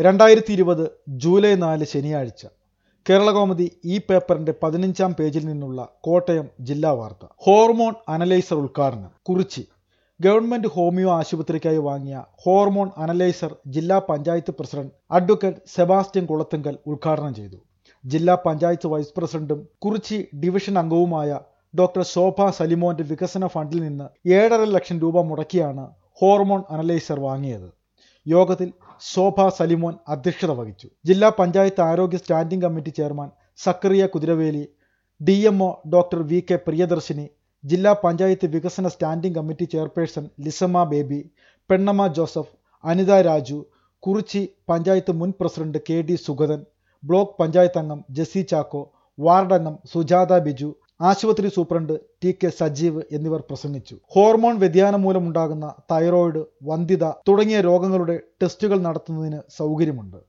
രണ്ടായിരത്തി ഇരുപത് ജൂലൈ നാല് ശനിയാഴ്ച കേരളകൗമുദി ഈ പേപ്പറിന്റെ പതിനഞ്ചാം പേജിൽ നിന്നുള്ള കോട്ടയം ജില്ലാ വാർത്ത ഹോർമോൺ അനലൈസർ ഉദ്ഘാടനം കുറിച്ചി ഗവൺമെന്റ് ഹോമിയോ ആശുപത്രിക്കായി വാങ്ങിയ ഹോർമോൺ അനലൈസർ ജില്ലാ പഞ്ചായത്ത് പ്രസിഡന്റ് അഡ്വക്കേറ്റ് സെബാസ്റ്റ്യൻ കുളത്തുങ്കൽ ഉദ്ഘാടനം ചെയ്തു ജില്ലാ പഞ്ചായത്ത് വൈസ് പ്രസിഡന്റും കുറിച്ചി ഡിവിഷൻ അംഗവുമായ ഡോക്ടർ ശോഭ സലിമോന്റെ വികസന ഫണ്ടിൽ നിന്ന് ഏഴര ലക്ഷം രൂപ മുടക്കിയാണ് ഹോർമോൺ അനലൈസർ വാങ്ങിയത് യോഗത്തിൽ ശോഭ സലിമോൻ അധ്യക്ഷത വഹിച്ചു ജില്ലാ പഞ്ചായത്ത് ആരോഗ്യ standing committee chairman Zacharia Kuthiraveli D doctor V K Priyadarshini ജില്ലാ പഞ്ചായത്ത് വികസന standing committee chairperson Lisamma Baby Pennamma Joseph Anitha Raju Kurichi panchayat മുൻ president K D Sugathan block panchayat അംഗം ജെസി ചാക്കോ വാർഡ് അംഗം സുജാത ബിജു ആശുപത്രി സൂപ്രണ്ട് ടി കെ സജീവ് എന്നിവർ പ്രസംഗിച്ചു ഹോർമോൺ വ്യതിയാനം മൂലമുണ്ടാകുന്ന തൈറോയിഡ് വന്ധ്യത തുടങ്ങിയ രോഗങ്ങളുടെ ടെസ്റ്റുകൾ നടത്തുന്നതിന് സൗകര്യമുണ്ട്